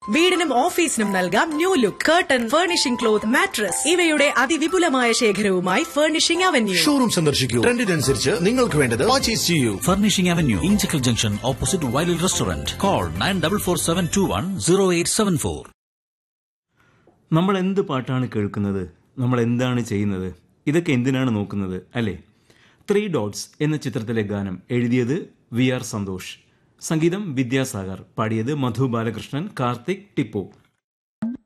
വീടിനും ഓഫീസിനും നൽകാം new look curtain furnishing cloth mattress ഇവയുടെ അതിവിപുലമായ ശേഖരവുമായി ഫർണിഷിംഗ് അവന്യൂ ഷോറൂം സന്ദർശിക്കൂ ട്രെൻഡിനനുസരിച്ച് നിങ്ങൾക്ക് വേണ്ടത് പർച്ചേസ് ചെയ്യൂ Furnishing Avenue, Inchikal Junction, opposite Wild Restaurant. Call 9447210874. നമ്മൾ എന്ത് പാട്ടാണ് കേൾക്കുന്നത് നമ്മൾ എന്താണ് ചെയ്യുന്നത് ഇതൊക്കെ എന്തിനാണ് നോക്കുന്നത് അല്ലേ ത്രീ ഡോട്ട്സ് എന്ന ചിത്രത്തിലെ ഗാനം എഴുതിയത് വി ആർ സന്തോഷ് സംഗീതം വിദ്യാസാഗർ പാടിയത് മധു ബാലകൃഷ്ണൻ കാർത്തിക് ടിപ്പു